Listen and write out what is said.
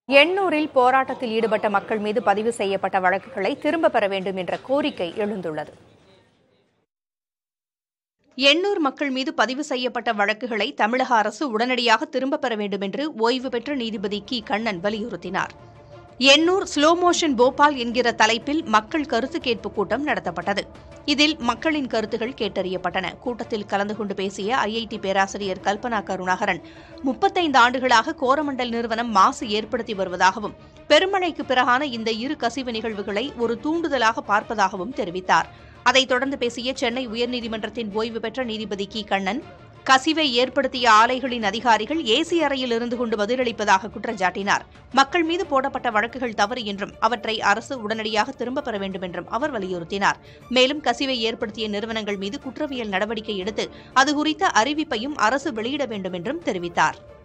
எண்ணூரில் போராட்டத்தில் ஈடுபட்ட மக்கள் மீது பதிவு செய்யப்பட்ட வழக்குகளை திரும்ப பெற வேண்டும் என்ற கோரிக்கை எழுந்துள்ளது எண்ணூர் மக்கள் மீது பதிவு செய்யப்பட்ட வழக்குகளை தமிழக அரசு உடனடியாக திரும்பப் பெற வேண்டும் என்று ஓய்வு பெற்ற நீதிபதி கி கண்ணன் வலியுறுத்தினார் எண்ணூர் ஸ்லோ மோஷன் போபால் என்கிற தலைப்பில் மக்கள் கருத்து கேட்பு கூட்டம் நடத்தப்பட்டது இதில் மக்களின் கருத்துகள் கேட்டறியப்பட்டன கூட்டத்தில் கலந்து கொண்டு பேசிய ஐஐடி பேராசிரியர் கல்பனா கருணாகரன் முப்பத்தைந்து ஆண்டுகளாக கோரமண்டல் நிறுவனம் மாசு ஏற்படுத்தி வருவதாகவும் பெருமழைக்கு பிறகான இந்த இரு கசிவு நிகழ்வுகளை ஒரு தூண்டுதலாக பார்ப்பதாகவும் தெரிவித்தார் அதைத் தொடர்ந்து பேசிய சென்னை உயர்நீதிமன்றத்தின் ஓய்வு பெற்ற நீதிபதி கி கண்ணன் கசிவை ஏற்படுத்திய ஆலைகளின் அதிகாரிகள் ஏசி அறையில் இருந்து கொண்டு பதிலளிப்பதாக குற்றஞ்சாட்டினார் மக்கள் மீது போடப்பட்ட வழக்குகள் தவறு என்றும் அவற்றை அரசு உடனடியாக திரும்பப் பெற வேண்டும் என்றும் அவர் வலியுறுத்தினார் மேலும் கசிவை ஏற்படுத்திய நிறுவனங்கள் மீது குற்றவியல் நடவடிக்கை எடுத்து அது குறித்த அறிவிப்பையும் அரசு வெளியிட வேண்டும் என்றும் தெரிவித்தார்